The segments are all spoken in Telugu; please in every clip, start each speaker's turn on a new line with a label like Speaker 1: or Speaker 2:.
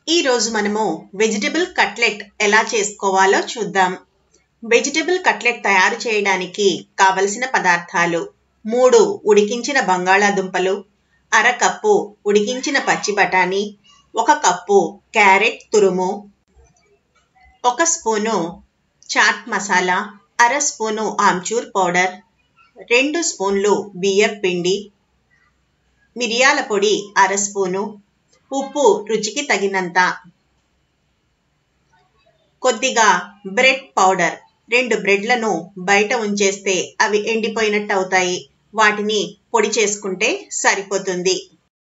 Speaker 1: ఈ రోజు మనము వెజిటబుల్ కట్లెట్ ఎలా చేసుకోవాలో చూద్దాం వెజిటబుల్ కట్లెట్ తయారు చేయడానికి కావలసిన పదార్థాలు మూడు ఉడికించిన బంగాళాదుంపలు అర కప్పు ఉడికించిన పచ్చి బఠానీ ఒక కప్పు క్యారెట్ తురుము ఒక స్పూను చాట్ మసాలా అర స్పూను ఆమ్చూర్ పౌడర్ రెండు స్పూన్లు బియ్యం పిండి మిరియాల పొడి అర స్పూను ఉప్పు రుచికి తగినంత కొద్దిగా బ్రెడ్ పౌడర్ రెండు బ్రెడ్లను బయట ఉంచేస్తే అవి ఎండిపోయినట్టు అవుతాయి వాటిని పొడి చేసుకుంటే సరిపోతుంది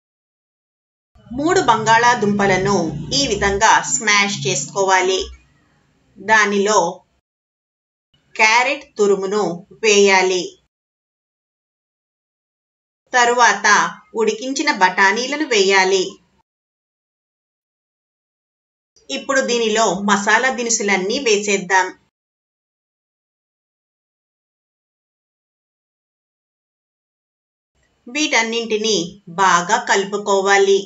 Speaker 1: మూడు బంగాళాదుంపలను ఈ విధంగా స్మాష్ చేసుకోవాలి దానిలో క్యారెట్ తురుమును వేయాలి తరువాత ఉడికించిన బఠానీలను వేయాలి ఇప్పుడు దీనిలో మసాలా దినుసులన్నీ వేసేద్దాం వీటన్నింటినీ బాగా కలుపుకోవాలి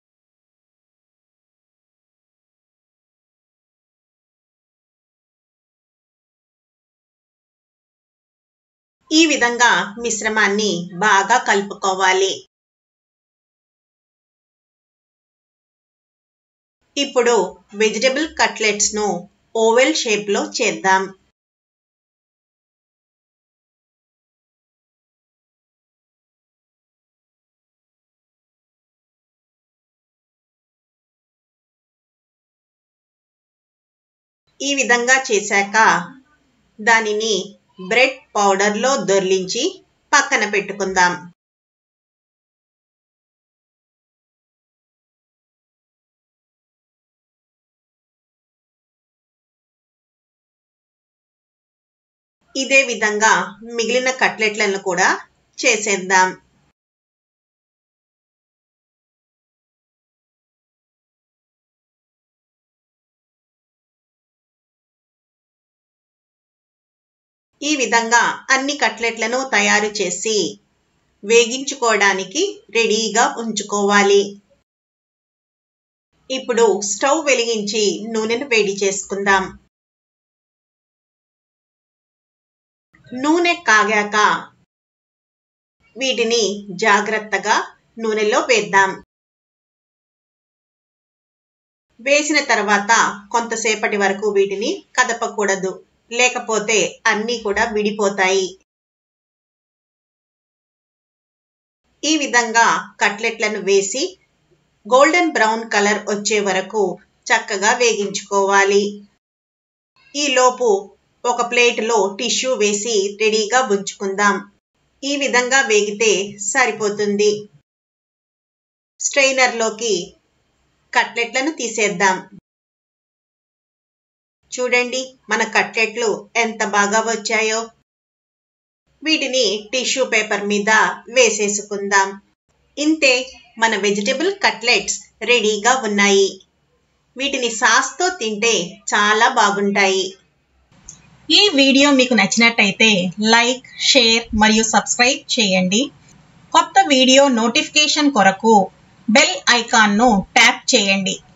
Speaker 1: ఈ విధంగా మిశ్రమాన్ని బాగా కలుపుకోవాలి ఇప్పుడు వెజిటబుల్ కట్లెట్స్ ను ఓవెల్ షేప్ లో చేద్దాం ఈ విధంగా చేశాక దానిని బ్రెడ్ పౌడర్లో దొర్లించి పక్కన పెట్టుకుందాం ఇదే విధంగా మిగిలిన కట్లెట్లను కూడా చేసేద్దాం ఈ విధంగా అన్ని కట్లెట్లను తయారు చేసి వేగించుకోవడానికి రెడీగా ఉంచుకోవాలి ఇప్పుడు స్టవ్ వెలిగించి నూనెను వేడి చేసుకుందాం నూనె కాగాక వీటిని జాగ్రత్తగా నూనెలో వేద్దాం వేసిన తర్వాత కొంతసేపటి వరకు వీటిని కదపకూడదు లేకపోతే అన్నీ కూడా విడిపోతాయి ఈ విధంగా కట్లెట్లను వేసి గోల్డెన్ బ్రౌన్ కలర్ వచ్చే వరకు చక్కగా వేగించుకోవాలి ఈ లోపు ఒక ప్లేట్లో టిష్యూ వేసి రెడీగా ఉంచుకుందాం ఈ విధంగా వేగితే సరిపోతుంది స్ట్రైనర్లోకి కట్లెట్లను తీసేద్దాం చూడండి మన కట్లెట్లు ఎంత బాగా వచ్చాయో వీటిని టిష్యూ పేపర్ మీద వేసేసుకుందాం ఇంతే మన వెజిటబుల్ కట్లెట్స్ రెడీగా ఉన్నాయి వీటిని సాస్తో తింటే చాలా బాగుంటాయి ఈ వీడియో మీకు నచ్చినట్టయితే లైక్ షేర్ మరియు సబ్స్క్రైబ్ చేయండి కొత్త వీడియో నోటిఫికేషన్ కొరకు బెల్ ఐకాన్ను ట్యాప్ చేయండి